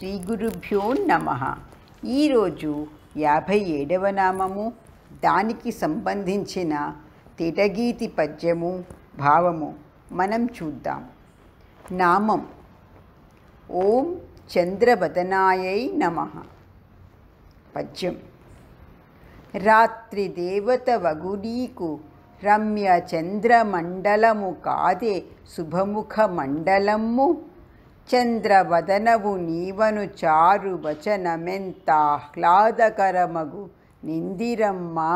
శ్రీ గురుభ్యో నమ ఈరోజు యాభై ఏడవ నామము దానికి సంబంధించిన తిటగీతి పద్యము భావము మనం చూద్దాం నామం ఓం చంద్రవదనాయై నమ పద్యం రాత్రి దేవత వగునీకు రమ్య చంద్రమండలము కాదే శుభముఖ మండలము చంద్రవదనవు నీవను చారు వచనమెంత ఆహ్లాదకరమగు నిందిరమ్మా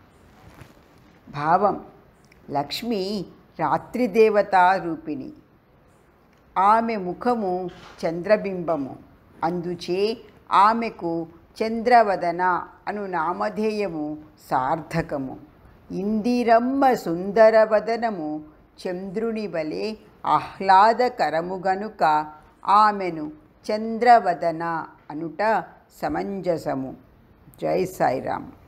భావం లక్ష్మి రాత్రిదేవతా రూపిణి ఆమె ముఖము చంద్రబింబము అందుచే ఆమెకు చంద్రవదన అను నామధేయము సార్థకము ఇందిరమ్మ సుందరవదనము చంద్రుని వలె ఆహ్లాదకరము గనుక ఆమెను చంద్రవదన అనుట సమంజసము జై సాయిరామ్